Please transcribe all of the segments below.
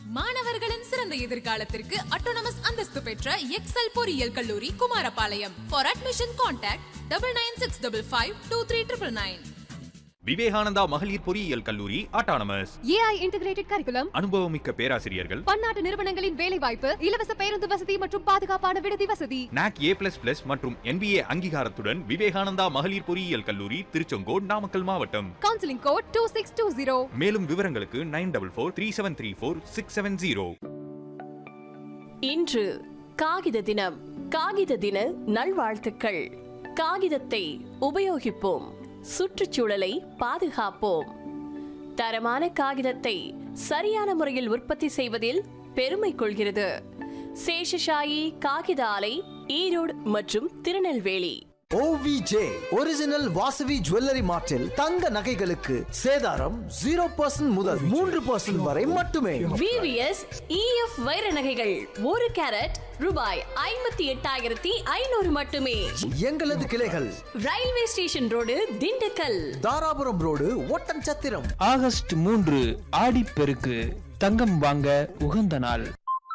மாணவர்களின் சிறந்த எதிர்காலத்திற்கு அட்டோனமஸ் அந்தஸ்து பெற்ற எக்ஸல் பொறியியல் கல்லூரி Kumarapalayam for admission contact double nine six double five two three triple nine Vivekananda மகளிர் பொறியியல் கல்லூரி ஆட்டானமஸ் ஏஐ இன்டிகிரேட்டட் கரிக்குலம் அனுபவமிக்க பேராசிரியர்கள் பன்னாட்டு நிறுவனங்களின் வேலைவாய்ப்பு இலவச பேருந்து வசதி மற்றும் பாதுகாப்பான விடுதி வசதி நாக் ஏ பிளஸ் பிளஸ் மற்றும் என்பிஏ அங்கீகாரத்துடன் விவேகானந்தா மகளிர் பொறியியல் கல்லூரி திருச்செங்கோடு நாமக்கல் மாவட்டம் counselling code two six two zero மேலும் விவரங்களுக்கு nine double four three seven three four six seven zero இன்று காகித தினம் காகித தின நல்வாழ்த்துக்கள் காகிதத்தை உபயோகிப்போம் சுற்றுச்சூழலை பாதுகாப்போம் தரமான காகிதத்தை சரியான முறையில் உற்பத்தி செய்வதில் பெருமை கொள்கிறது சேஷசாயி காகித ஆலை ஈரோடு மற்றும் Tirunelveli OVJ original Vasavi jewellery மார்ட்டில் தங்க நகைகளுக்கு சேதாரம் ஜீரோ பர்சன்ட் முதல் மூன்று பர்சன்ட் வரை மட்டுமே விவிஎஸ் இஎஃப் வைர நகைகள் ஒரு கேரட் ரூபாய் ஐம்பத்தி எட்டாயிரத்தி ஐநூறு மட்டுமே எங்களது கிளைகள் railway station road Dindigul Dharapuram road Oddanchatram August மூன்று ஆடிப்பெருக்கு தங்கம் வாங்க உகந்த நாள்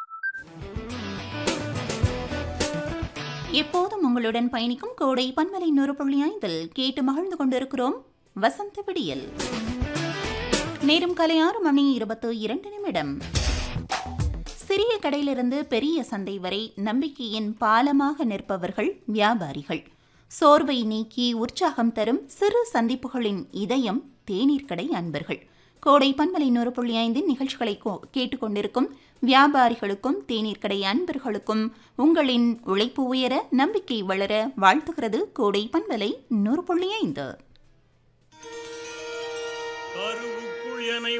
எப்போதும் உங்களுடன் பயணிக்கும் கோடை பன்மலை நூறு புள்ளி ஐந்தில் கேட்டு மகிழ்ந்து கொண்டிருக்கிறோம் வசந்த விடியல் நேரம் காலை ஆறு மணி இருபத்து இரண்டு நிமிடம் சிறிய கடையிலிருந்து பெரிய சந்தை வரை நம்பிக்கையின் பாலமாக நிற்பவர்கள் வியாபாரிகள் சோர்வை நீக்கி உற்சாகம் தரும் சிறு சந்திப்புகளின் இதயம் தேநீர் கடை அன்பர்கள் கோடை பண்பலை நூறு புள்ளி ஐந்தின் நிகழ்ச்சிகளை கோ- கேட்டுக்கொண்டிருக்கும் வியாபாரிகளுக்கும் தேநீர் கடை அன்பர்களுக்கும் உங்களின் உழைப்பு உயர நம்பிக்கை வளர வாழ்த்துகிறது கோடை பண்பலை நூறு புள்ளி ஐந்து கருவுக்குள் எனை